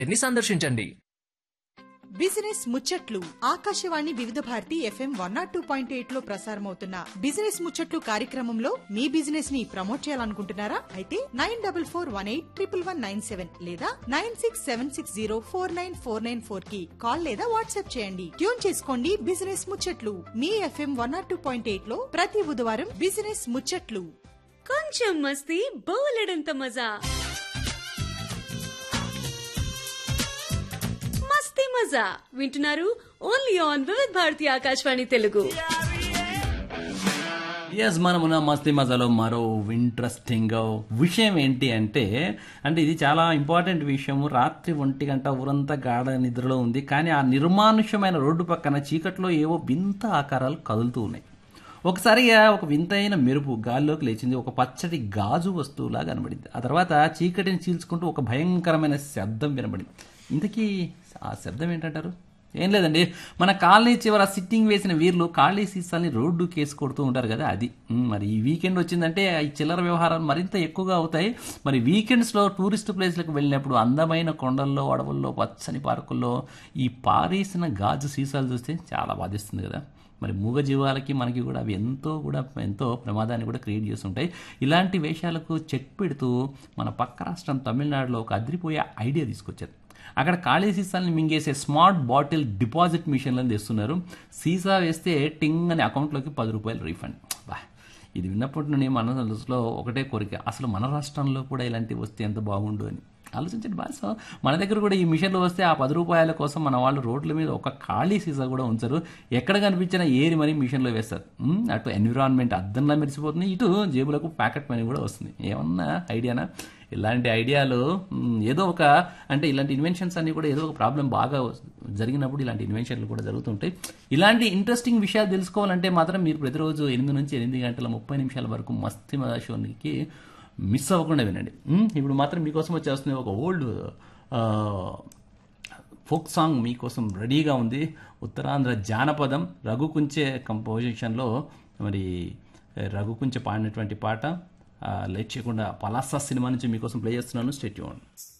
ని సందర్శించండి బిజినెస్ ముచ్చట్లు Akashvani Vividh Bharati FM one nought two point eight లో ప్రసారమవుతున్న బిజినెస్ ముచ్చట్లు కార్యక్రమంలో మీ బిజినెస్ ని ప్రమోట్ చేయాలనుకుంటున్నారా అయితే nine double four one eight triple one nine seven లేదా nine six seven six zero four nine four nine four కి కాల్ లేదా వాట్సాప్ చేయండి ట్యూన్ చేసుకోండి బిజినెస్ ముచ్చట్లు మీ FM one nought two point eight లో ప్రతి బుధవారం బిజినెస్ ముచ్చట్లు కొంచెం మస్తీ బోలెడంత మజా మస్తీ మజా వింటున్నారు ఓన్లీ ఆన్ వివిధ్ భారతి ఆకాశవాణి తెలుగు ఎస్ మనమున్న మస్తీ మజాలో మరో ఇంట్రెస్టింగ్ విషయం ఏంటి అంటే అంటే ఇది చాలా ఇంపార్టెంట్ విషయం రాత్రి ఒంటి గంట ఊరంతా గాఢ నిద్రలో ఉంది కానీ ఆ నిర్మానుష్యమైన రోడ్డు పక్కన చీకట్లో ఏవో వింత ఆకారాలు కదులుతూ ఉన్నాయి ఒకసారిగా ఒక వింతైన మెరుపు గాల్లోకి లేచింది ఒక పచ్చటి గాజు వస్తువులా కనబడింది ఆ తర్వాత చీకటిని చీల్చుకుంటూ ఒక భయంకరమైన శబ్దం వినబడింది ఇంతకీ ఆ శబ్దం ఏంటంటారు ఏం లేదండి మన కాలనీ చివర సిట్టింగ్ వేసిన వీర్లు ఖాళీ సీసాల్ని రోడ్డు కేసు కొడుతూ ఉంటారు కదా అది ఉమ్, మరి ఈ వీకెండ్ వచ్చిందంటే ఈ చిల్లర వ్యవహారాలు మరింత ఎక్కువగా అవుతాయి మరి వీకెండ్స్లో టూరిస్ట్ ప్లేస్లకు వెళ్ళినప్పుడు అందమైన కొండల్లో అడవుల్లో పచ్చని పార్కుల్లో ఈ పారేసిన గాజు సీసాలు చూస్తే చాలా బాధిస్తుంది కదా మరి మూగ జీవాలకి మనకి కూడా అవి ఎంతో కూడా ఎంతో ప్రమాదాన్ని కూడా క్రియేట్ చేస్తుంటాయి ఇలాంటి వేషాలకు చెక్ పెడుతూ మన పక్క రాష్ట్రం తమిళనాడులో ఒక అదిరిపోయే ఐడియా తీసుకొచ్చారు అక్కడ ఖాళీ సీసాలను మింగేసే స్మార్ట్ బాటిల్ డిపాజిట్ మిషన్లను తెస్తున్నారు సీసా వేస్తే టింగ్ అని అకౌంట్లోకి పది రూపాయలు రీఫండ్ బా ఇది విన్నప్పటి నుండి మన మనసులో ఒకటే కోరిక అసలు మన రాష్ట్రంలో కూడా ఇలాంటివి వస్తే ఎంత బాగుండు అని ఆలోచించండి బాగా సో మన దగ్గర కూడా ఈ మిషన్లు వస్తే ఆ పది రూపాయల కోసం మన వాళ్ళు రోడ్ల మీద ఒక ఖాళీ సీసా కూడా ఉంచరు ఎక్కడ కనిపించినా ఏరి మరీ మిషన్లో వేస్తారు ఉమ్, అటు ఎన్విరాన్మెంట్ అద్దంలా మెరిసిపోతుంది ఇటు జేబులకు ప్యాకెట్ మనీ కూడా వస్తుంది ఏమన్నా ఐడియానా ఇలాంటి ఐడియాలు ఉమ్, ఏదో ఒక అంటే ఇలాంటి ఇన్వెన్షన్స్ అన్ని కూడా ఏదో ఒక ప్రాబ్లం బాగా జరిగినప్పుడు ఇలాంటి ఇన్వెన్షన్లు కూడా జరుగుతుంటాయి ఇలాంటి ఇంట్రెస్టింగ్ విషయాలు తెలుసుకోవాలంటే మాత్రం మీరు ప్రతిరోజు ఎనిమిది నుంచి ఎనిమిది గంటల ముప్పై నిమిషాల వరకు మస్తి మదా షోనికి మిస్ అవ్వకుండా వినండి ఉమ్, ఇప్పుడు మాత్రం మీకోసం వచ్చేస్తుంది ఒక ఓల్డ్ ఫోక్ సాంగ్ మీకోసం రెడీగా ఉంది ఉత్తరాంధ్ర జానపదం రఘుకుంచే కంపోజిషన్లో మరి రఘుకుంచె పాడినటువంటి పాట ఆ, లేట్ చేయకుండా పలాసా సినిమా నుంచి మీకోసం ప్లే చేస్తున్నాను స్టేట్యూన్